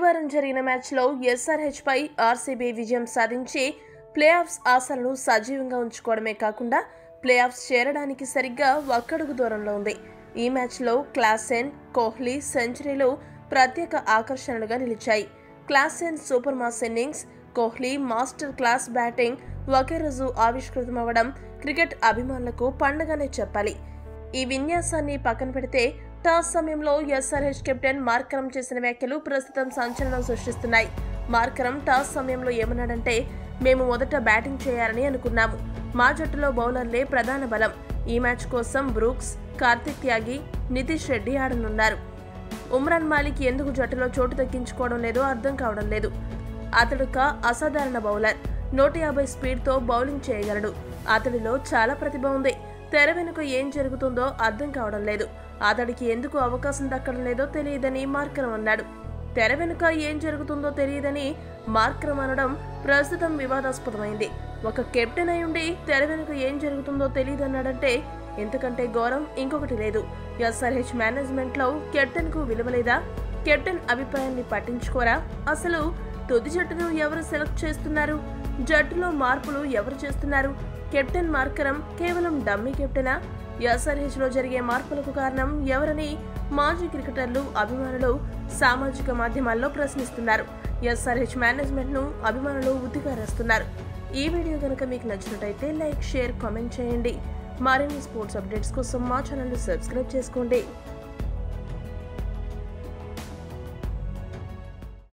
ఆదివారం జరిగిన మ్యాచ్లో ఎస్ఆర్హెచ్ పై ఆర్సీబీ విజయం సాధించి ప్లే ఆఫ్స్ ఆశలను సజీవంగా ఉంచుకోవడమే కాకుండా ప్లే ఆఫ్స్ చేరడానికి సరిగ్గా ఒక్కడుగు దూరంలో ఉంది ఈ మ్యాచ్లో క్లాసెన్ కోహ్లీ సెంచరీలు ప్రత్యేక ఆకర్షణలుగా నిలిచాయి Klaasen super mass innings Kohli master class batting ఒకే రోజు ఆవిష్కృతమవ్వడం క్రికెట్ అభిమానులకు పండగనే చెప్పాలి ఈ విన్యాసాన్ని పక్కన పెడితే టాస్ సమయంలో ఎస్ఆర్హెచ్ కెప్టెన్ మార్కరం చేసిన వ్యాఖ్యలు ప్రస్తుతం సంచలనం సృష్టిస్తున్నాయి మార్కరం టాస్ సమయంలో ఏమన్నాడంటే మేము మొదట బ్యాటింగ్ చేయాలని అనుకున్నాము మా జట్టులో బౌలర్లే ప్రధాన బలం ఈ మ్యాచ్ కోసం బ్రూక్స్ కార్తిక్ త్యాగి నితీష్ రెడ్డి ఆడనున్నారు ఉమ్రాన్ మాలిక్ ఎందుకు జట్టులో చోటు దక్కించుకోవడం లేదో అర్థం కావడం లేదు అతడొక అసాధారణ బౌలర్ నూట యాభై స్పీడ్తో బౌలింగ్ చేయగలడు అతడిలో చాలా ప్రతిభ ఉంది తెర వెనుక ఏం జరుగుతుందో అర్థం కావడం లేదు అతడికి ఎందుకు అవకాశం దక్కడం లేదో తెలియదని మార్కరం అన్నాడు తెర వెనుక ఏం జరుగుతుందో తెలియదని మార్కరం అనడం ప్రస్తుతం వివాదాస్పదమైంది ఒక కెప్టెన్ అయి ఉండి తెర వెనుక ఏం జరుగుతుందో తెలియదన్నాడంటే ఎంతకంటే ఘోరం ఇంకొకటి లేదు ఎస్ఆర్హెచ్ మేనేజ్మెంట్ లో కెప్టెన్ కు విలువ లేదా కెప్టెన్ అభిప్రాయాన్ని పట్టించుకోరా అసలు తుది జట్టును ఎవరు సెలెక్ట్ చేస్తున్నారు జట్టులో మార్పులు ఎవరు చేస్తున్నారు కెప్టెన్ మార్కరం కేవలం డమ్మీ కెప్టెనా ఎస్ఆర్హెచ్ లో జరిగే మార్పులకు కారణం ఎవరని మాజీ క్రికెటర్లు అభిమానులు సామాజిక మాధ్యమాల్లో ప్రశ్నిస్తున్నారు ఎస్ఆర్హెచ్ మేనేజ్మెంట్ ను అభిమానులు ఉతికారేస్తున్నారు ఈ వీడియో కనుక మీకు నచ్చినట్టయితే లైక్ షేర్ కామెంట్ చేయండి మరిన్ని స్పోర్ట్స్ అప్డేట్స్ కోసం మా ఛానల్ సబ్స్క్రైబ్ చేసుకోండి